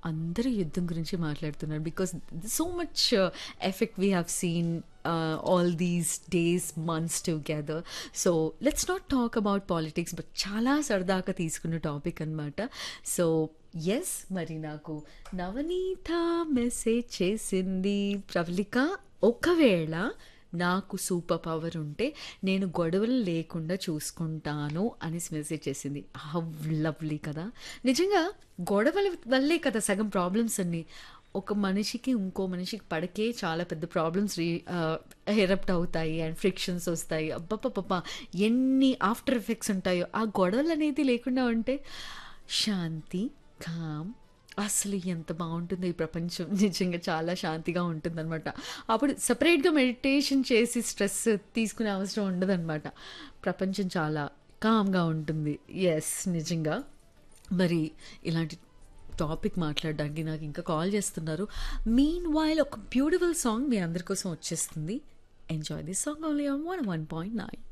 అందరూ యుద్ధం గురించి మాట్లాడుతున్నారు because so much effect we have seen all these days months together so let's not talk about politics but చాలా సరదాగా తీసుకున్న టాపిక్ అనమాట సో ఎస్ మరి నాకు నవనీత మెసేజ్ చేసింది ప్రవళిక ఒకవేళ నాకు సూపర్ పవర్ ఉంటే నేను గొడవలు లేకుండా చూసుకుంటాను అనేసి మెసేజ్ చేసింది హవ్ లవ్లీ కదా నిజంగా గొడవల వల్లే కదా సగం ప్రాబ్లమ్స్ అన్నీ ఒక మనిషికి ఇంకో మనిషికి పడకే చాలా పెద్ద ప్రాబ్లమ్స్ రీ ఎరప్ట్ అవుతాయి అండ్ ఫ్రిక్షన్స్ వస్తాయి అబ్బబ్బబ్బా ఎన్ని ఆఫ్టర్ ఎఫెక్ట్స్ ఉంటాయో ఆ గొడవలు అనేది లేకుండా ఉంటే శాంతి కామ్ అసలు ఎంత బాగుంటుందో ఈ ప్రపంచం నిజంగా చాలా శాంతిగా ఉంటుందన్నమాట అప్పుడు సపరేట్గా మెడిటేషన్ చేసి స్ట్రెస్ తీసుకునే అవసరం ఉండదన్నమాట ప్రపంచం చాలా కామ్గా ఉంటుంది ఎస్ నిజంగా మరి ఇలాంటి టాపిక్ మాట్లాడడానికి నాకు ఇంకా కాల్ చేస్తున్నారు మీన్ వైల్ ఒక బ్యూటిఫుల్ సాంగ్ మీ అందరి కోసం వచ్చేస్తుంది enjoy this song only on one one point nine